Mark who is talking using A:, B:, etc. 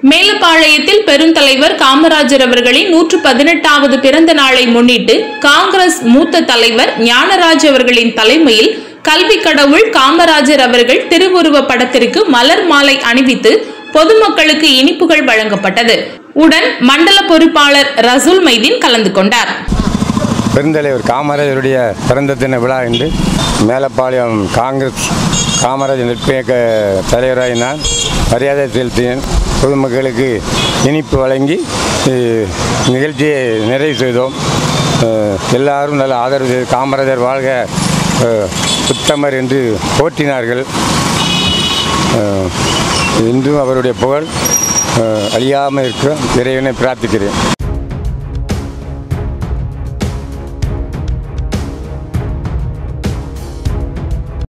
A: மேலப்பாளையத்தில் பெருந்தலைவர் காமராஜர் அவர்களின் நூற்று பதினெட்டாவது பிறந்த நாளை முன்னிட்டு காங்கிரஸ் மூத்த தலைவர் ஞானராஜ் அவர்களின் தலைமையில் கல்வி கடவுள் காமராஜர் அவர்கள் திருவுருவ படத்திற்கு மலர் மாலை அணிவித்து பொதுமக்களுக்கு இனிப்புகள் வழங்கப்பட்டது உடன் மண்டல பொறுப்பாளர் ரசூல் மைதீன் கலந்து கொண்டார்
B: பெருந்தலைவர் காமராஜருடைய பிறந்த தின விழா என்று மேலப்பாளையம் காங்கிரஸ் காமராஜர் நட்பியக்க தலைவராக நான் மரியாதை செலுத்தினேன் பொதுமக்களுக்கு இனிப்பு வழங்கி அஹ், நிகழ்ச்சியை நிறைவு செய்தோம் அஹ், எல்லாரும் நல்ல ஆதரவு செய்து காமராஜர் வாழ்க அஹ், உத்தமர் என்று போற்றினார்கள் அஹ், இன்றும் அவருடைய புகழ் அஹ், அழியாமல் இருக்க இறைவனை பிரார்த்திக்கிறேன்